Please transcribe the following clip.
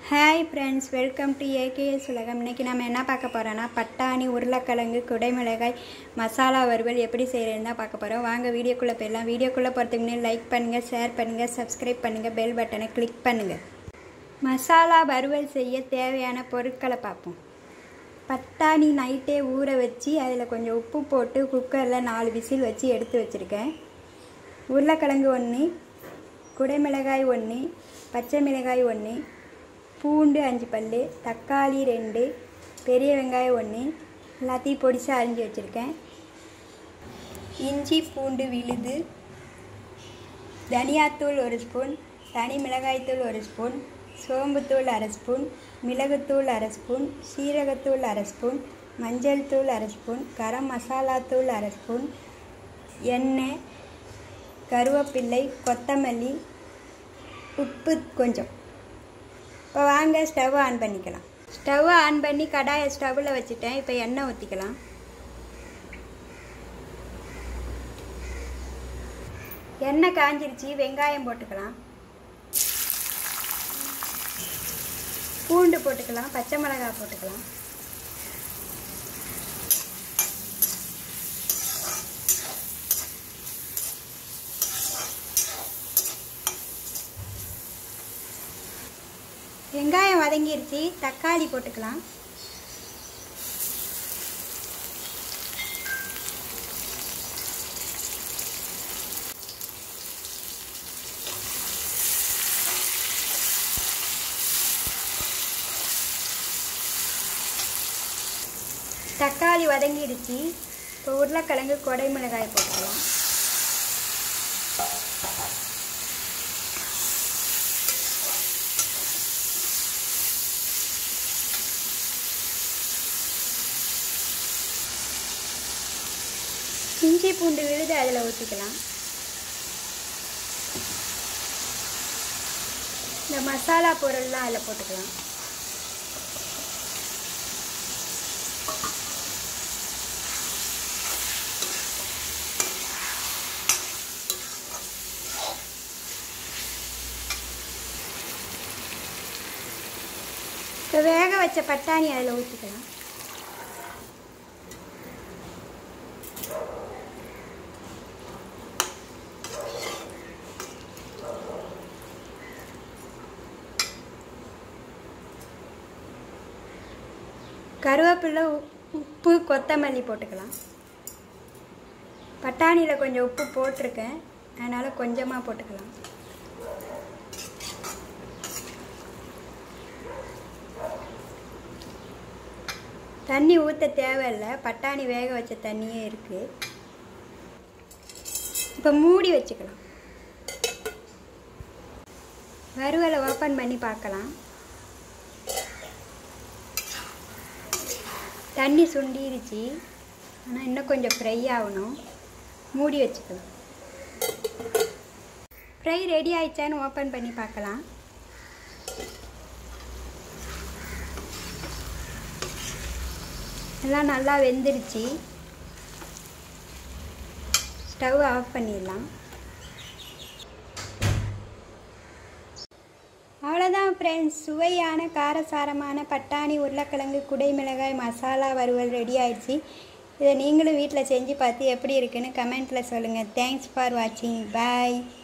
hi friends welcome to AKS உலகம் இன்றைக்கி நம்ம என்ன பார்க்க போகிறோன்னா பட்டாணி உருளைக்கிழங்கு குடைமிளகாய் மசாலா வறுவல் எப்படி செய்கிறதுன்னு தான் பார்க்க போகிறோம் வாங்க வீடியோக்குள்ளே போயிடலாம் வீடியோக்குள்ளே போகிறதுக்கு முன்னாடி லைக் பண்ணுங்கள் ஷேர் பண்ணுங்கள் சப்ஸ்கிரைப் பண்ணுங்கள் பெல் பட்டனை கிளிக் பண்ணுங்கள் மசாலா வறுவல் செய்ய தேவையான பொருட்களை பார்ப்போம் பட்டாணி நைட்டே ஊற வச்சு அதில் கொஞ்சம் உப்பு போட்டு குக்கரில் நாலு விசில் வச்சு எடுத்து வச்சுருக்கேன் உருளைக்கிழங்கு ஒன்று குடைமிளகாய் ஒன்று பச்சை மிளகாய் ஒன்று பூண்டு அஞ்சு பல் தக்காளி ரெண்டு பெரிய வெங்காயம் ஒன்று எல்லாத்தையும் பொடிசாக அரிஞ்சு வச்சுருக்கேன் இஞ்சி பூண்டு விழுது தனியாத்தூள் ஒரு ஸ்பூன் தனி மிளகாய்த்தூள் ஒரு ஸ்பூன் சோம்புத்தூள் அரை ஸ்பூன் மிளகுத்தூள் அரை ஸ்பூன் சீரகத்தூள் அரை ஸ்பூன் மஞ்சள் தூள் அரை ஸ்பூன் கரம் மசாலா தூள் அரை ஸ்பூன் எண்ணெய் கருவேப்பிள்ளை கொத்தமல்லி உப்பு கொஞ்சம் இப்போ வாங்க ஸ்டவ் ஆன் பண்ணிக்கலாம் ஸ்டவ் ஆன் பண்ணி கடாயை ஸ்டவ்வில் வச்சுட்டேன் இப்போ எண்ணெய் ஊற்றிக்கலாம் எண்ணெய் காஞ்சிருச்சு வெங்காயம் போட்டுக்கலாம் பூண்டு போட்டுக்கலாம் பச்சை மிளகாய் போட்டுக்கலாம் வெங்காயம் வதங்கிருச்சு தக்காளி போட்டுக்கலாம் தக்காளி வதங்கிடுச்சு இப்போ உருளைக்கிழங்கு கொடை மிளகாய் போட்டுக்கலாம் இஞ்சி பூண்டு விழுது அதில் ஊற்றிக்கலாம் இந்த மசாலா பொருள்லாம் அதில் போட்டுக்கலாம் இப்போ வேக வச்ச பட்டாணி அதில் ஊற்றிக்கலாம் கருவேப்பிலை உப்பு கொத்தமல்லி போட்டுக்கலாம் பட்டாணியில் கொஞ்சம் உப்பு போட்டிருக்கேன் அதனால் கொஞ்சமாக போட்டுக்கலாம் தண்ணி ஊற்ற தேவையில்லை பட்டாணி வேக வச்ச தண்ணியே இருக்குது இப்போ மூடி வச்சுக்கலாம் வறுவலை ஓப்பன் பண்ணி பார்க்கலாம் தண்ணி சுண்டிருச்சு ஆனால் இன்னும் கொஞ்சம் ஃப்ரை ஆகணும் மூடி வச்சுக்கலாம் ஃப்ரை ரெடி ஆயிடுச்சான்னு ஓப்பன் பண்ணி பார்க்கலாம் எல்லாம் நல்லா வெந்துருச்சு ஸ்டவ் ஆஃப் பண்ணிடலாம் அவ்வளோதான் ஃப்ரெண்ட்ஸ் சுவையான காரசாரமான பட்டாணி உருளைக்கிழங்கு குடைமிளகாய் மசாலா வறுவல் ரெடி ஆயிடுச்சு இதை நீங்களும் வீட்டில் செஞ்சு பார்த்து எப்படி இருக்குன்னு கமெண்ட்டில் சொல்லுங்கள் தேங்க்ஸ் ஃபார் வாட்சிங் பாய்